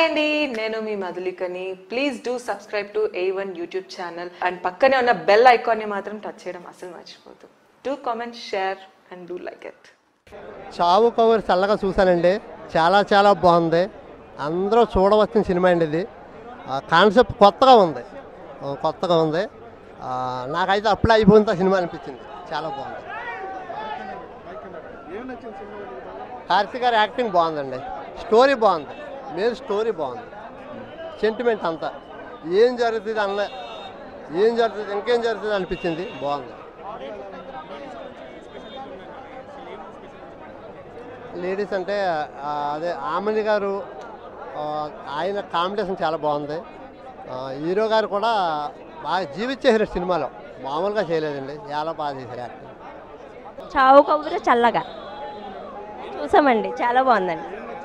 అండి నేను మీ మధులికని please do subscribe to A one YouTube channel and పక్కనే ఉన్న బెల్ ఐకాన్ని మాత్రం టచ్ చేయడం అసలు మర్చిపోదు do comment share and do like it చావు కవర్ చల్లగా చూశానండి చాలా చాలా బాగుంది అందరూ చూడవలసిన సినిమా అండి ఇది కాన్సెప్ట్ కొత్తగా ఉంది ఆ, కొత్తగా ఉంది ఆ, నాకైతే అప్పుడే అయిపోయింది ఆ సినిమా అనిపించింది చాలా బాగుంది కార్తీక్ గారి యాక్టింగ్ బాగుందండి స్టోరీ బాగుంది మీరు స్టోరీ బాగుంది సెంటిమెంట్ అంతా ఏం జరుగుతుంది అన్న ఏం జరుగుతుంది ఇంకేం జరుగుతుంది అనిపించింది బాగుంది లేడీస్ అంటే ఆ, అదే ఆమెని గారు ఆ, ఆయన కాంబినేషన్ చాలా బాగుంది ఆ, హీరో గారు కూడా బాగా జీవించేసారు సినిమాలో మామూలుగా చేయలేదండి చాలా బాగా చేశారు యాక్టింగ్ చావు కబురు చల్లగా చూసామండి చాలా బాగుందండి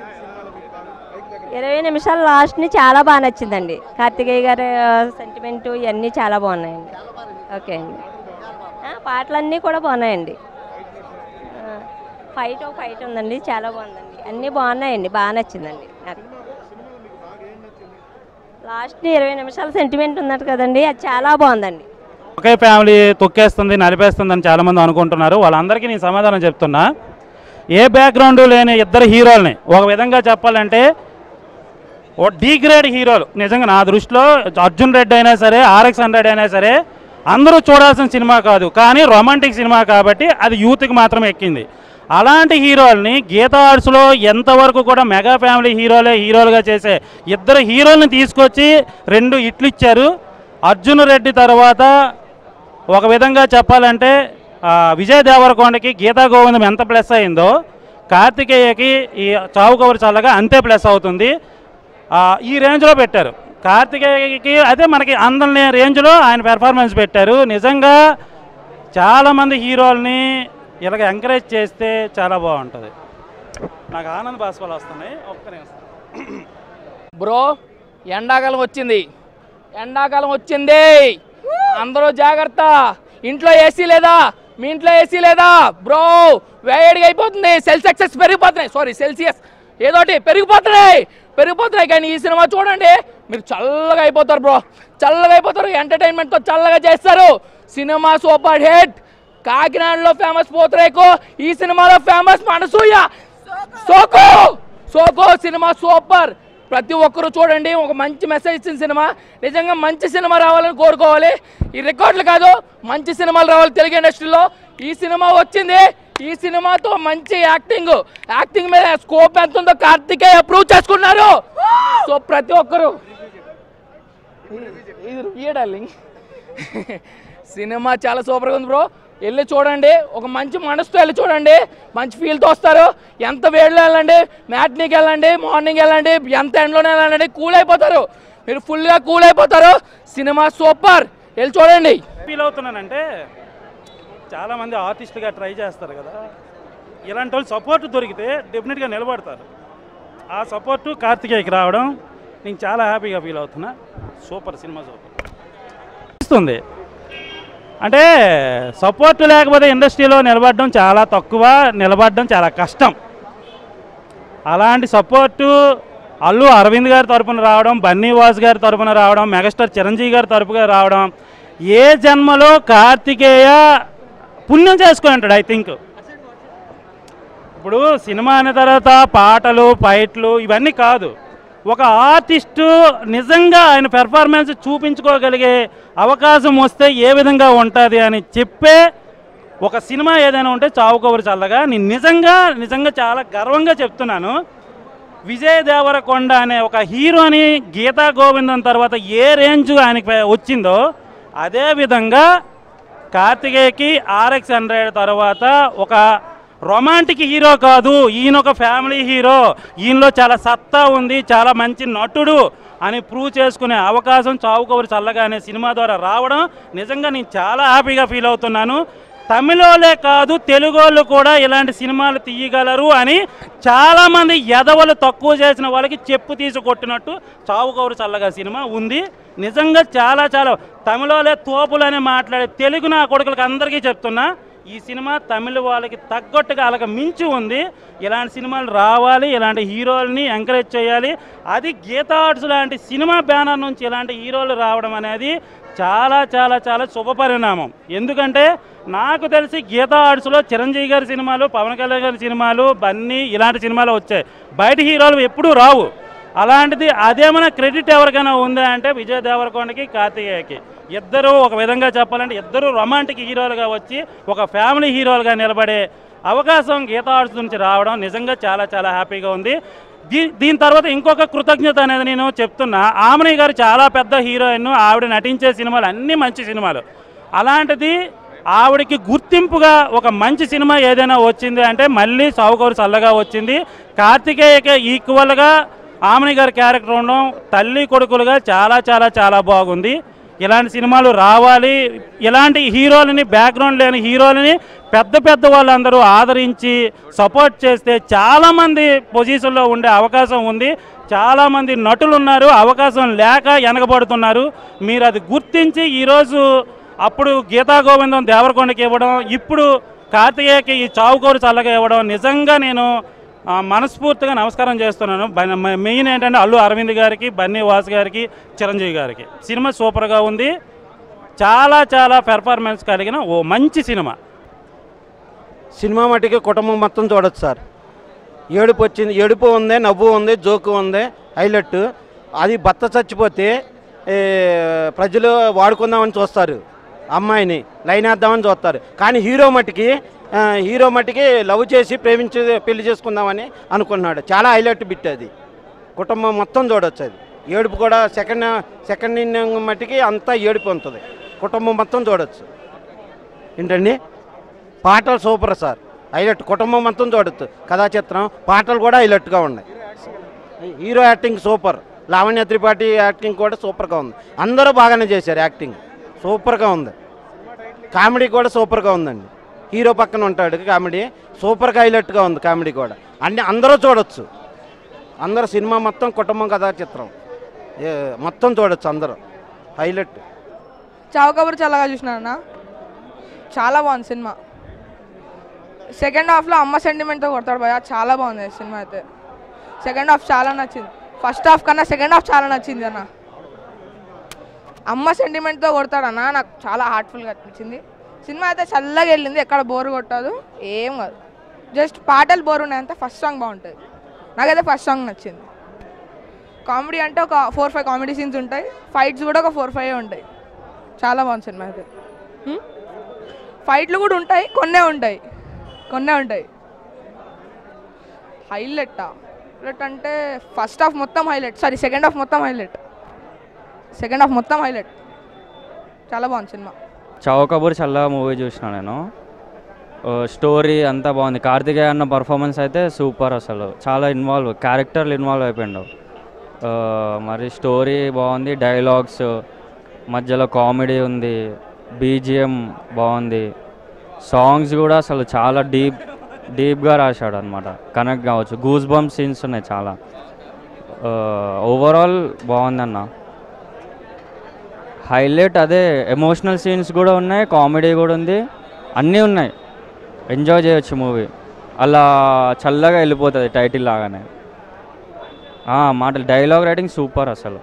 ఇరవై నిమిషాలు లాస్ట్ని చాలా బాగా నచ్చిందండి కార్తికేయ గారి సెంటిమెంట్ ఇవన్నీ చాలా బాగున్నాయండి ఓకే అండి ఆ, పాటలన్నీ కూడా బాగున్నాయండి ఆ, ఫైట్ ఒక ఫైట్ ఉందండి చాలా బాగుందండి అన్నీ బాగున్నాయండి బాగా నచ్చిందండి నాకు లాస్ట్ని ఇరవై నిమిషాల సెంటిమెంట్ ఉన్నట్టు కదండి అది చాలా బాగుందండి ఒకే ఫ్యామిలీ తొక్కేస్తుంది నలిపేస్తుంది అని చాలామంది అనుకుంటున్నారు వాళ్ళందరికీ నేను సమాధానం చెప్తున్నా ఏ బ్యాక్గ్రౌండ్ లేని ఇద్దరు హీరోల్ని ఒక విధంగా చెప్పాలంటే ఓ డీ గ్రేడ్ హీరోలు నిజంగా నా దృష్టిలో అర్జున్ రెడ్డి అయినా సరే ఆర్ఎక్స్ హండ్రెడ్ అయినా సరే అందరూ చూడాల్సిన సినిమా కాదు కానీ రొమాంటిక్ సినిమా కాబట్టి అది యూత్కి మాత్రం ఎక్కింది అలాంటి హీరోల్ని గీతా ఆర్ట్స్లో ఎంతవరకు కూడా మెగా ఫ్యామిలీ హీరోలే హీరోలుగా చేసే ఇద్దరు హీరోల్ని తీసుకొచ్చి రెండు ఇట్లు ఇచ్చారు అర్జున్ రెడ్డి తర్వాత ఒక విధంగా చెప్పాలంటే ఆ, విజయ్ దేవరకొండకి గీతా గోవిందం ఎంత ప్లస్ అయిందో కార్తికేయకి ఈ చావు కవర్ చల్లగా అంతే ప్లస్ అవుతుంది ఆ, ఈ రేంజ్లో పెట్టారు కార్తికేయకి అదే మనకి అందరిని రేంజ్లో ఆయన పెర్ఫార్మెన్స్ పెట్టారు నిజంగా చాలామంది హీరోల్ని ఇలాగ ఎంకరేజ్ చేస్తే చాలా బాగుంటుంది నాకు ఆనంద్ బాస్పాలు వస్తున్నాయి ఒక్క నిమిషం బ్రో ఎండాకాలం వచ్చింది ఎండాకాలం వచ్చింది అందరూ జాగ్రత్త ఇంట్లో ఏసీ లేదా మీ ఇంట్లో ఏసీ లేదా బ్రో వేడిగా అయిపోతుంది సెల్స్ ఎక్సెస్ పెరిగిపోతున్నాయి సారీ సెల్సియస్ ఏదోటి పెరిగిపోతున్నాయి పెరిగిపోతున్నాయి కానీ ఈ సినిమా చూడండి మీరు చల్లగా అయిపోతారు బ్రో చల్లగా అయిపోతారు ఎంటర్టైన్మెంట్తో చల్లగా చేస్తారు సినిమా సూపర్ హిట్ కాకినాడలో ఫేమస్ పోతరేకు ఈ సినిమాలో ఫేమస్ మనసూయ సోకో సోకో సినిమా సూపర్ ప్రతి ఒక్కరూ చూడండి ఒక మంచి మెసేజ్ ఇచ్చిన సినిమా నిజంగా మంచి సినిమా రావాలని కోరుకోవాలి ఈ రికార్డులు కాదు మంచి సినిమాలు రావాలి తెలుగు ఇండస్ట్రీలో ఈ సినిమా వచ్చింది ఈ సినిమాతో మంచి యాక్టింగ్ యాక్టింగ్ మీద స్కోప్ ఎంత ఉందో కార్తికేయ అప్రూవ్ చేసుకున్నారు సో ప్రతి ఒక్కరూ ఇది రివ్యూ డార్లింగ్ సినిమా చాలా సూపర్గా ఉంది బ్రో వెళ్ళి చూడండి ఒక మంచి మనసుతో వెళ్ళి చూడండి మంచి ఫీల్తో వస్తారు ఎంత వేడిలో వెళ్ళండి మ్యాట్నీకి వెళ్ళండి మార్నింగ్ వెళ్ళండి ఎంత ఎండలోనే వెళ్ళండి కూల్ అయిపోతారు మీరు ఫుల్గా కూల్ అయిపోతారు సినిమా సూపర్ వెళ్ళి చూడండి ఫీల్ అవుతున్నానంటే చాలామంది ఆర్టిస్ట్గా ట్రై చేస్తారు కదా ఇలాంటి వాళ్ళు సపోర్ట్ దొరికితే డెఫినెట్గా నిలబడతారు ఆ సపోర్టు కార్తికేయకి రావడం నేను చాలా హ్యాపీగా ఫీల్ అవుతున్నా సూపర్ సినిమా సూపర్ ఇస్తుంది అంటే సపోర్ట్ లేకపోతే ఇండస్ట్రీలో నిలబడడం చాలా తక్కువ నిలబడడం చాలా కష్టం అలాంటి సపోర్టు అల్లు అరవింద్ గారి తరపున రావడం బన్నీ వాస్ గారి తరపున రావడం మెగాస్టార్ చిరంజీవి గారి తరపుగా రావడం ఏ జన్మలో కార్తికేయ పుణ్యం చేసుకొని ఉంటాడు ఐ థింక్ ఇప్పుడు సినిమా అనే తర్వాత పాటలు ఫైట్లు ఇవన్నీ కాదు ఒక ఆర్టిస్టు నిజంగా ఆయన పెర్ఫార్మెన్స్ చూపించుకోగలిగే అవకాశం వస్తే ఏ విధంగా ఉంటుంది అని చెప్పే ఒక సినిమా ఏదైనా ఉంటే చావు కబురు చల్లగా నేను నిజంగా నిజంగా చాలా గర్వంగా చెప్తున్నాను విజయ్ దేవరకొండ అనే ఒక హీరోని గీతా గోవిందం తర్వాత ఏ రేంజ్ ఆయనకి పై- వచ్చిందో అదే విధంగా కార్తికేయకి ఆర్ఎక్స్ హండ్రెడ్ తర్వాత ఒక రొమాంటిక్ హీరో కాదు ఈయన ఒక ఫ్యామిలీ హీరో ఈయనలో చాలా సత్తా ఉంది చాలా మంచి నటుడు అని ప్రూవ్ చేసుకునే అవకాశం చావు కబురు చల్లగా అనే సినిమా ద్వారా రావడం నిజంగా నేను చాలా హ్యాపీగా ఫీల్ అవుతున్నాను తమిళోళ్ళే కాదు తెలుగోళ్ళు కూడా ఇలాంటి సినిమాలు తీయగలరు అని చాలామంది ఎదవలు తక్కువ చేసిన వాళ్ళకి చెప్పు తీసి కొట్టినట్టు చావు కౌరు చల్లగా సినిమా ఉంది నిజంగా చాలా చాలా తమిళోళ్ళే తోపులని మాట్లాడే తెలుగు నా కొడుకులకి అందరికీ చెప్తున్నా ఈ సినిమా తమిళ వాళ్ళకి తగ్గట్టుగా అలాగ మించి ఉంది ఇలాంటి సినిమాలు రావాలి ఇలాంటి హీరోలని ఎంకరేజ్ చేయాలి అది గీతా ఆర్ట్స్ లాంటి సినిమా బ్యానర్ నుంచి ఇలాంటి హీరోలు రావడం అనేది చాలా చాలా చాలా శుభ పరిణామం ఎందుకంటే నాకు తెలిసి గీతా ఆర్ట్స్లో చిరంజీవి గారి సినిమాలు పవన్ కళ్యాణ్ గారి సినిమాలు బన్నీ ఇలాంటి సినిమాలు వచ్చాయి బయట హీరోలు ఎప్పుడూ రావు అలాంటిది అదేమైనా క్రెడిట్ ఎవరికైనా ఉందా అంటే విజయ్ దేవరకొండకి కార్తికేయకి ఇద్దరు ఒక విధంగా చెప్పాలంటే ఇద్దరు రొమాంటిక్ హీరోలుగా వచ్చి ఒక ఫ్యామిలీ హీరోలుగా నిలబడే అవకాశం గీతా ఆర్ట్స్ నుంచి రావడం నిజంగా చాలా చాలా హ్యాపీగా ఉంది దీ దీని తర్వాత ఇంకొక కృతజ్ఞత అనేది నేను చెప్తున్నా ఆమని గారు చాలా పెద్ద హీరోయిన్ ఆవిడ నటించే సినిమాలు అన్నీ మంచి సినిమాలు అలాంటిది ఆవిడకి గుర్తింపుగా ఒక మంచి సినిమా ఏదైనా వచ్చింది అంటే మళ్ళీ సావుకౌరు చల్లగా వచ్చింది కార్తికేయకి ఈక్వల్గా ఆమని గారి క్యారెక్టర్ ఉండడం తల్లి కొడుకులుగా చాలా చాలా చాలా బాగుంది ఇలాంటి సినిమాలు రావాలి ఇలాంటి హీరోలని బ్యాక్గ్రౌండ్ లేని హీరోలని పెద్ద పెద్ద వాళ్ళందరూ ఆదరించి సపోర్ట్ చేస్తే చాలామంది పొజిషన్లో ఉండే అవకాశం ఉంది చాలామంది నటులు ఉన్నారు అవకాశం లేక వెనకబడుతున్నారు మీరు అది గుర్తించి ఈరోజు అప్పుడు గీతా గోవిందం దేవరకొండకి ఇవ్వడం ఇప్పుడు కార్తికేయకి ఈ చావుకోరు చల్లగా ఇవ్వడం నిజంగా నేను ఆ, మనస్ఫూర్తిగా నమస్కారం చేస్తున్నాను బ- మ- మెయిన్ ఏంటంటే అల్లు అరవింద్ గారికి బన్నీ వాస్ గారికి చిరంజీవి గారికి సినిమా సూపర్గా ఉంది చాలా చాలా పెర్ఫార్మెన్స్ కలిగిన ఓ మంచి సినిమా సినిమా మటుకి కుటుంబం మొత్తం చూడొచ్చు సార్ ఏడుపు వచ్చింది ఏడుపు ఉంది నవ్వు ఉంది జోకు ఉంది హైలైట్ అది భర్త చచ్చిపోతే ఏ, ప్రజలు వాడుకుందామని చూస్తారు అమ్మాయిని లైన్ వేద్దామని చూస్తారు కానీ హీరో మట్టుకి ఆ, హీరో మట్టుకి లవ్ చేసి ప్రేమించి పెళ్లి చేసుకుందామని అనుకున్నాడు చాలా హైలైట్ బిట్ అది కుటుంబం మొత్తం చూడొచ్చు అది ఏడుపు కూడా సెకండ్ సెకండ్ ఇన్నింగ్ మట్టుకి అంతా ఏడుపు ఉంటుంది కుటుంబం మొత్తం చూడొచ్చు ఏంటండి పాటలు సూపర్ సార్ హైలైట్ కుటుంబం మొత్తం చూడొచ్చు కథా చిత్రం పాటలు కూడా హైలైట్గా ఉన్నాయి hero acting super Lavanya Tripathi acting కూడా సూపర్గా ఉంది అందరూ బాగానే చేశారు యాక్టింగ్ సూపర్గా ఉంది కామెడీ కూడా సూపర్గా ఉందండి హీరో పక్కన ఉంటాడు కామెడీ సూపర్గా హైలైట్గా ఉంది కామెడీ కూడా అన్ని అందరూ చూడొచ్చు అందరూ సినిమా మొత్తం కుటుంబం కథా చిత్రం ఏ, మొత్తం చూడొచ్చు అందరూ హైలైట్ చావు కబురు చల్లగా చూసినా చాలా బాగుంది సినిమా సెకండ్ హాఫ్లో అమ్మ సెంటిమెంట్తో కొడతాడు భయ చాలా బాగుంది సినిమా అయితే సెకండ్ హాఫ్ చాలా నచ్చింది ఫస్ట్ హాఫ్ కన్నా సెకండ్ హాఫ్ చాలా నచ్చింది అన్న అమ్మ సెంటిమెంట్తో కొడతాడన్న నాకు చాలా హార్ట్ఫుల్గా అనిపించింది సినిమా అయితే చల్లగా వెళ్ళింది ఎక్కడ బోర్ కొట్టదు ఏం కాదు జస్ట్ పాటలు బోర్ ఉన్నాయంటే ఫస్ట్ సాంగ్ బాగుంటుంది నాకైతే ఫస్ట్ సాంగ్ నచ్చింది కామెడీ అంటే ఒక ఫోర్ ఫైవ్ కామెడీ సీన్స్ ఉంటాయి ఫైట్స్ కూడా ఒక ఫోర్ ఫైవ్ ఉంటాయి చాలా బాగుంది సినిమా అయితే హ్మ్? ఫైట్లు కూడా ఉంటాయి కొన్నే ఉంటాయి కొన్నే ఉంటాయి హైలైటా హైలైట్ అంటే ఫస్ట్ హాఫ్ మొత్తం హైలైట్ సారీ సెకండ్ హాఫ్ మొత్తం హైలైట్ సెకండ్ హాఫ్ మొత్తం హైలైట్ చాలా బాగుంది సినిమా చావు కబూర్ చల్లగా మూవీ చూసిన నేను ఓ, స్టోరీ అంతా బాగుంది కార్తికేయ అన్న పర్ఫార్మెన్స్ అయితే సూపర్ అసలు చాలా ఇన్వాల్వ్ క్యారెక్టర్లు ఇన్వాల్వ్ అయిపోయిండు ఆ, మరి స్టోరీ బాగుంది డైలాగ్స్ మధ్యలో కామెడీ ఉంది బీజిఎం బాగుంది సాంగ్స్ కూడా అసలు చాలా డీప్ డీప్గా రాశాడు అనమాట కనెక్ట్ కావచ్చు గూస్ బంప్ సీన్స్ ఉన్నాయి చాలా ఓవరాల్ బాగుందన్న హైలైట్ అదే ఎమోషనల్ సీన్స్ కూడా ఉన్నాయి కామెడీ కూడా ఉంది అన్నీ ఉన్నాయి ఎంజాయ్ చేయొచ్చు మూవీ అలా చల్లగా వెళ్ళిపోతుంది టైటిల్ లాగానే ఆ, మాటలు డైలాగ్ రైటింగ్ సూపర్ అసలు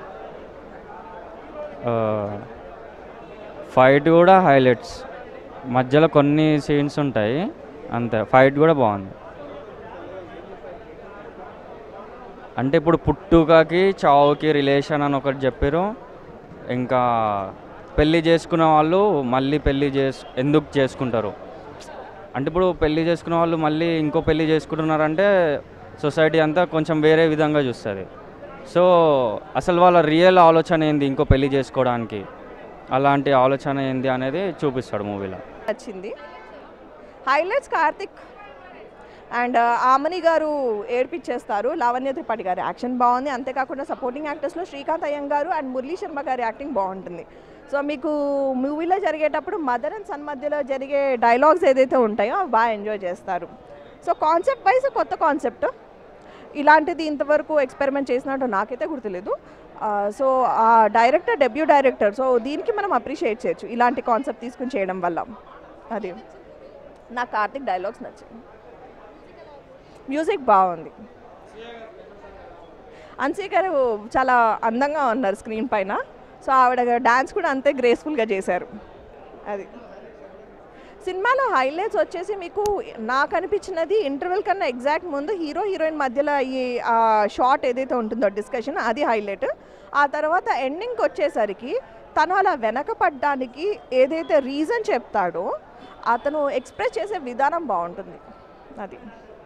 ఫైట్ కూడా హైలైట్స్ మధ్యలో కొన్ని సీన్స్ ఉంటాయి అంతే ఫైట్ కూడా బాగుంది అంటే ఇప్పుడు పుట్టుకకి చావుకి రిలేషన్ అని ఒకటి చెప్పారు ఇంకా పెళ్ళి చేసుకున్న వాళ్ళు మళ్ళీ పెళ్ళి చేసు ఎందుకు చేసుకుంటారు అంటే ఇప్పుడు పెళ్ళి చేసుకున్న వాళ్ళు మళ్ళీ ఇంకో పెళ్ళి చేసుకుంటున్నారంటే సొసైటీ అంతా కొంచెం వేరే విధంగా చూస్తుంది సో అసలు వాళ్ళ రియల్ ఆలోచన ఏంది ఇంకో పెళ్ళి చేసుకోవడానికి అలాంటి ఆలోచన ఏంది అనేది చూపిస్తాడు మూవీలో నచ్చింది హైలైట్స్ కార్తిక్ అండ్ ఆమని గారు ఏడ్పించేస్తారు లావణ్య త్రిపాఠి గారి యాక్షన్ బాగుంది అంతేకాకుండా సపోర్టింగ్ యాక్టర్స్లో శ్రీకాంత్ అయ్యంగారు అండ్ మురళీ శర్మ గారి యాక్టింగ్ బాగుంటుంది సో మీకు మూవీలో జరిగేటప్పుడు మదర్ అండ్ సన్ మధ్యలో జరిగే డైలాగ్స్ ఏదైతే ఉంటాయో అవి బాగా ఎంజాయ్ చేస్తారు సో కాన్సెప్ట్ వైజ్ కొత్త కాన్సెప్ట్ ఇలాంటిది ఇంతవరకు ఎక్స్పెరిమెంట్ చేసినట్టు నాకైతే గుర్తులేదు సో ఆ డైరెక్టర్ డెబ్యూ డైరెక్టర్ సో దీనికి మనం అప్రిషియేట్ చేయొచ్చు ఇలాంటి కాన్సెప్ట్ తీసుకుని చేయడం వల్ల అది నాకు కార్తిక్ డైలాగ్స్ నచ్చాయి మ్యూజిక్ బాగుంది అన్సీ గారు చాలా అందంగా ఉన్నారు స్క్రీన్ పైన సో ఆవిడ డాన్స్ కూడా అంతే గ్రేస్ఫుల్గా చేశారు అది సినిమాలో హైలైట్స్ వచ్చేసి మీకు నాకు అనిపించినది ఇంటర్వెల్ కన్నా ఎగ్జాక్ట్ ముందు హీరో హీరోయిన్ మధ్యలో ఈ షార్ట్ ఏదైతే ఉంటుందో డిస్కషన్ అది హైలైట్ ఆ తర్వాత ఎండింగ్కి వచ్చేసరికి తను అలా వెనకపడ్డానికి ఏదైతే రీజన్ చెప్తాడో అతను ఎక్స్ప్రెస్ చేసే విధానం బాగుంటుంది అది